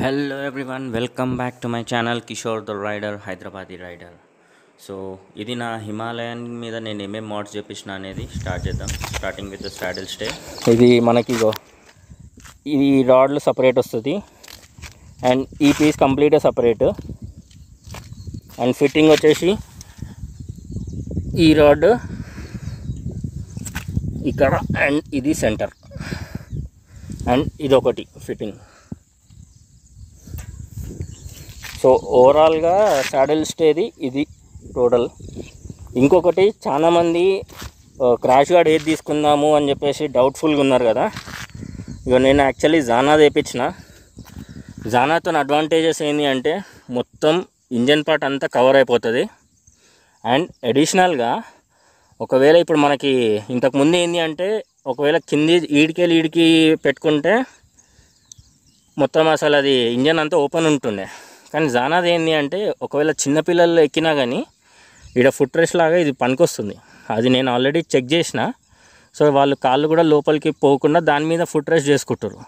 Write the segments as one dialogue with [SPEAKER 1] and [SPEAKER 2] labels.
[SPEAKER 1] Hello everyone welcome back to my channel Kishore the rider Hyderabadi rider so ఇది నా Himalayan మీద నేను ఏమేమి మోడ్స్ చేపించిన అనేది స్టార్ట్ చేద్దాం స్టార్టింగ్ విత్ స్టాడిల్ స్టే
[SPEAKER 2] ఇది మనకి ఇగో ఇది రాడ్లు సపరేట్ వస్తుంది అండ్ ఈ పీస్ కంప్లీట్గా సపరేట్ అండ్ ఫిట్టింగ్ వచ్చేసి ఈ రాడ్ ఇక్కడ అండ్ ఇది సెంటర్ అండ్ ఇది ఒకటి ఫిట్టింగ్ సో ఓవరాల్గా సాడిల్ స్టేది ఇది టోటల్ ఇంకొకటి చాలామంది క్రాష్ గార్డ్ ఏది తీసుకుందాము అని చెప్పేసి డౌట్ఫుల్గా ఉన్నారు కదా ఇక నేను యాక్చువల్లీ జానా తెప్పించిన జానాతో అడ్వాంటేజెస్ ఏంటి అంటే మొత్తం ఇంజన్ పార్ట్ అంతా కవర్ అయిపోతుంది అండ్ అడిషనల్గా ఒకవేళ ఇప్పుడు మనకి ఇంతకుముందు ఏంటి అంటే ఒకవేళ కింది ఈడికెళ్ళి ఈడికి పెట్టుకుంటే మొత్తం అసలు అది ఇంజన్ అంతా ఓపెన్ ఉంటుండే కానీ జానాది ఏంటి అంటే ఒకవేళ చిన్నపిల్లలు ఎక్కినా కానీ ఈడ ఫుట్ రెస్ట్ లాగా ఇది పనికొస్తుంది అది నేను ఆల్రెడీ చెక్ చేసిన సో వాళ్ళు కాళ్ళు కూడా లోపలికి పోకుండా దాని మీద ఫుట్ రెస్ట్ చేసుకుంటారు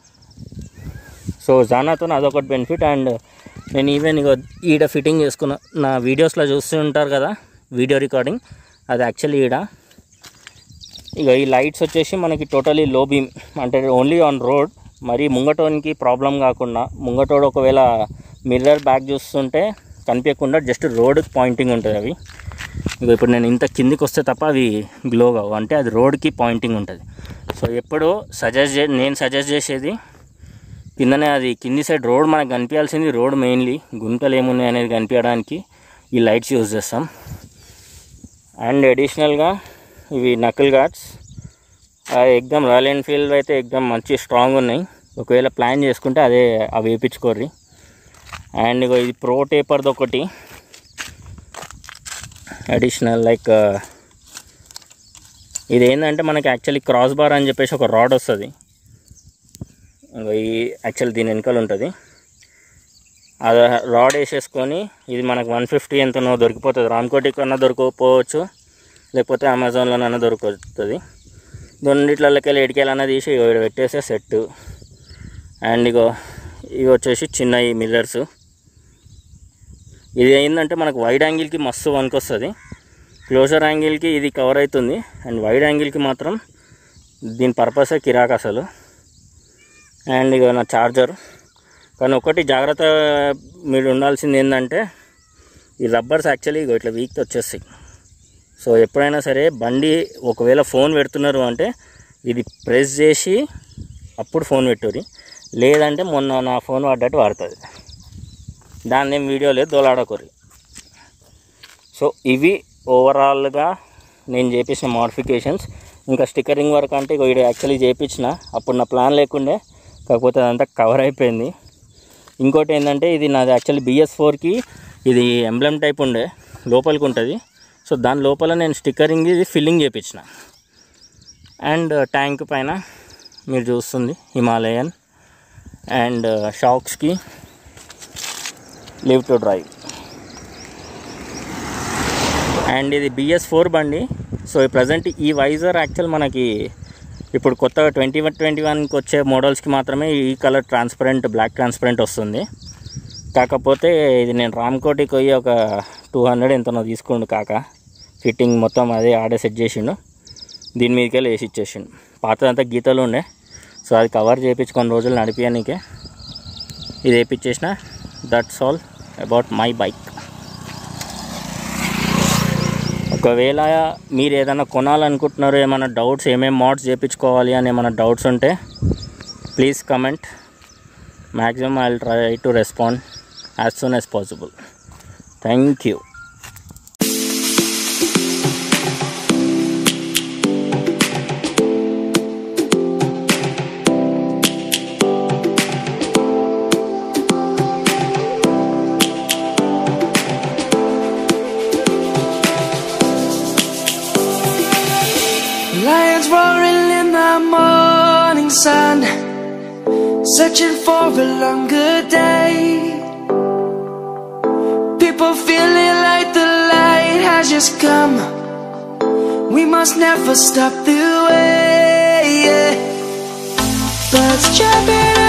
[SPEAKER 2] సో జానాతో అదొకటి బెనిఫిట్ అండ్ నేను ఈవెన్ ఇక ఈడ ఫిట్టింగ్ చేసుకున్న నా వీడియోస్లో చూస్తూ ఉంటారు కదా వీడియో రికార్డింగ్ అది యాక్చువల్లీ ఈడ ఇక ఈ లైట్స్ వచ్చేసి మనకి టోటలీ లో బీమ్ అంటే ఓన్లీ ఆన్ రోడ్ మరి ముంగటోనికి ప్రాబ్లం కాకుండా ముంగటోడు ఒకవేళ మిర్రర్ బ్యాక్ చూస్తుంటే కనిపించకుండా జస్ట్ రోడ్ పాయింటింగ్ ఉంటుంది అవి ఇక ఇప్పుడు నేను ఇంత కిందికి వస్తే తప్ప అవి గ్లో కావు అంటే అది రోడ్కి పాయింటింగ్ ఉంటుంది సో ఎప్పుడు సజెస్ట్ చే నేను సజెస్ట్ చేసేది కిందనే అది కింది సైడ్ రోడ్ మనకు కనిపించాల్సింది రోడ్ మెయిన్లీ గుంతలు ఏమున్నాయి అనేది కనిపించడానికి ఈ లైట్స్ యూజ్ చేస్తాం అండ్ అడిషనల్గా ఇవి నకిల్ గార్డ్స్ ఎగ్దమ్ రాయల్ ఎన్ఫీల్డ్ అయితే ఎగ్దమ్ మంచి స్ట్రాంగ్ ఉన్నాయి ఒకవేళ ప్లాన్ చేసుకుంటే అదే అవి వేయించుకోర్రి అండ్ ఇగో ఇది ప్రో టేపర్ది ఒకటి అడిషనల్ లైక్ ఇది ఏంటంటే మనకి యాక్చువల్లీ క్రాస్ బార్ అని చెప్పేసి ఒక రాడ్ వస్తుంది ఇంకో ఈ యాక్చువల్ దీని వెనకాల ఉంటుంది అది రాడ్ వేసేసుకొని ఇది మనకు వన్ ఫిఫ్టీ ఎంతనో దొరికిపోతుంది రామ్కోటి కన్నా దొరకకపోవచ్చు లేకపోతే అమెజాన్లోనైనా దొరుకుతుంది రెండిట్లకి వెళ్ళి ఎడికెళ్ళన్నా తీసి ఇగో ఇక్కడ పెట్టేస్తే సెట్ అండ్ ఇగో ఇవి వచ్చేసి చిన్న ఈ మిల్లర్స్ ఇది ఏంటంటే మనకు వైడ్ యాంగిల్కి మస్తు వస్తుంది క్లోజర్ యాంగిల్కి ఇది కవర్ అవుతుంది అండ్ వైడ్ యాంగిల్కి మాత్రం దీని పర్పసే కిరాక్ అసలు అండ్ ఇక నా చార్జర్ కానీ ఒకటి జాగ్రత్త మీరు ఉండాల్సింది ఏంటంటే ఈ రబ్బర్స్ యాక్చువల్లీ ఇగో ఇట్లా వీక్ వచ్చేస్తాయి సో ఎప్పుడైనా సరే బండి ఒకవేళ ఫోన్ పెడుతున్నారు అంటే ఇది ప్రెస్ చేసి అప్పుడు ఫోన్ పెట్టుర్రి లేదంటే మొన్న నా ఫోన్ వాడ్డట్టు వాడుతుంది దాన్ని ఏం వీడియో లేదు దోలాడకూరి సో ఇవి ఓవరాల్గా నేను చేపించిన మోడిఫికేషన్స్ ఇంకా స్టిక్కరింగ్ వర్క్ అంటే ఇక ఇది యాక్చువల్లీ చేయించిన అప్పుడు నా ప్లాన్ లేకుండే కాకపోతే అదంతా కవర్ అయిపోయింది ఇంకోటి ఏంటంటే ఇది నాది యాక్చువల్లీ బిఎస్ ఫోర్కి ఇది ఎంబ్లెమ్ టైప్ ఉండే లోపలికి ఉంటుంది సో దాని లోపల నేను స్టిక్కరింగ్ ఇది ఫిల్లింగ్ చేయించిన అండ్ ట్యాంక్ పైన మీరు చూస్తుంది హిమాలయన్ అండ్ షాక్స్కి లివ్ టు డ్రైవ్ అండ్ ఇది బిఎస్ ఫోర్ బండి సో ప్రజెంట్ ఈ వైజర్ యాక్చువల్ మనకి ఇప్పుడు కొత్తగా ట్వంటీ వన్ ట్వంటీ వన్కి వచ్చే మోడల్స్కి మాత్రమే ఈ కలర్ ట్రాన్స్పరెంట్ బ్లాక్ ట్రాన్స్పరెంట్ వస్తుంది కాకపోతే ఇది నేను రామ్కోటికి పోయి ఒక టూ హండ్రెడ్ ఎంతనో తీసుకోండు కాక ఫిట్టింగ్ మొత్తం అదే ఆడే సెట్ చేసిండు దీని మీదకి వెళ్ళి వేసి ఇచ్చేసిండు పాతదంతా గీతలు ఉండే సో అది కవర్ చేయించి కొన్ని రోజులు నడిపించడానికే ఇది వేయించేసిన that's all about my bike ఒకవేళ మీరు ఏదైనా కొనాలనుకుంటున్నారు ఏమైనా డౌట్స్ ఏమేమి మోడ్స్ చేయించుకోవాలి అని ఏమైనా డౌట్స్ ఉంటే please comment maximum I try to respond as soon as possible thank you
[SPEAKER 3] Lions roaring in the morning sun, searching for a longer day. People feeling like the light has just come. We must never stop the way. yeah. Birds chirping